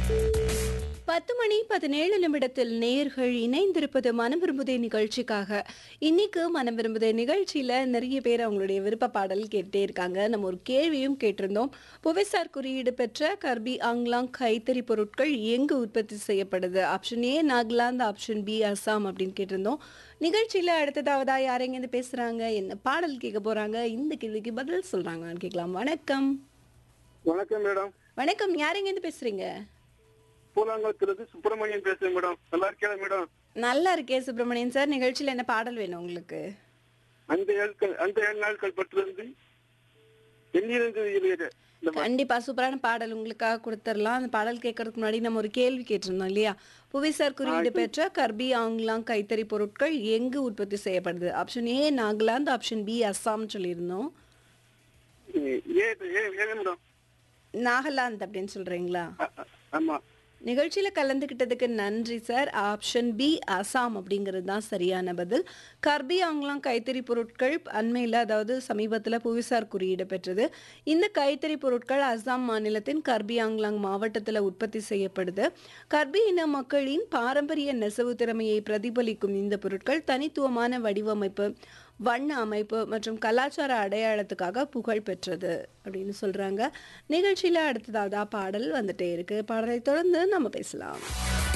பத்து மணி பதினேழு நிமிடத்தில் நேர்கள் இணைந்திருப்பது மனம் விரும்புதே நிகழ்ச்சிக்காக இன்னைக்கு மனம் விரும்புதே நிகழ்ச்சியில நிறைய பேர் அவங்களுடைய விருப்ப பாடல் கேட்டே இருக்காங்க நம்ம ஒரு கேள்வியும் கேட்டிருந்தோம் புவிசார் குறியீடு பெற்ற கர்பி ஆங்லாங் கைத்தறி பொருட்கள் எங்கு உற்பத்தி செய்யப்படுது option A Nagaland option B Assam அப்படின்னு கேட்டிருந்தோம் நிகழ்ச்சியில அடுத்ததாவதா யாரெங்கேருந்து பேசுறாங்க என்ன பாடல் கேட்க போறாங்க இந்த கேள்விக்கு பதில் சொல்றாங்கன்னு கேட்கலாம் வணக்கம் வணக்கம் மேடம் வணக்கம் யாரெங்கேருந்து பேசுறீங்க பூலாங்குளத்திலிருந்து சுப்பிரமணியன் பேசுறேன் மேடம் நல்லா இருக்கேன் மேடம் நல்லா இருக்கே சுப்பிரமணியன் சார் நிகழ்ச்சியில் என்ன பாடல் வேணும் உங்களுக்கு அந்த ஏழ்கள் அந்த ஏழு நாட்கள் பற்றிலிருந்து எண்ணிலிருந்து வெளியேற இந்த மா- கண்டிப்பா சூப்பரான பாடல் உங்களுக்காக கொடுத்துடலாம் அந்த பாடல் கேட்கறதுக்கு முன்னாடி நம்ம ஒரு கேள்வி கேட்டிருந்தோம் இல்லையா புவிசார் குறியீடு பெற்ற கர்பி ஆங்லாங் கைத்தறி பொருட்கள் எங்கு உற்பத்தி செய்யப்படுது option A Nagaland option B Assam சொல்லியிருந்தோம் ஏ ஏ ஏ மேடம் நாகாலாந்து அப்படின்னு சொல்றீங்களா அ- அ- ஆமா நிகழ்ச்சியில கலந்துக்கிட்டதுக்கு நன்றி சார் ஆப்ஷன் பி அசாம் அப்படிங்கிறது தான் சரியான பதில் கர்பி ஆங்லாங் கைத்தறி பொருட்கள் அண்மையில் அதாவது சமீபத்தில் புவிசார் குறியீடு பெற்றது இந்த கைத்தறி பொருட்கள் அஸ்ஸாம் மாநிலத்தின் கர்பி ஆங்லாங் மாவட்டத்தில் உற்பத்தி செய்யப்படுது கர்பி இன மக்களின் பாரம்பரிய நெசவு திறமையை பிரதிபலிக்கும் இந்த பொருட்கள் தனித்துவமான வடிவமைப்பு வண்ண அமைப்பு மற்றும் கலாச்சார அடையாளத்துக்காக புகழ் பெற்றது அப்படின்னு சொல்றாங்க நிகழ்ச்சியில அடுத்ததாக பாடல் வந்துட்டே இருக்கு பாடலை தொடர்ந்து நம்ம பேசலாம்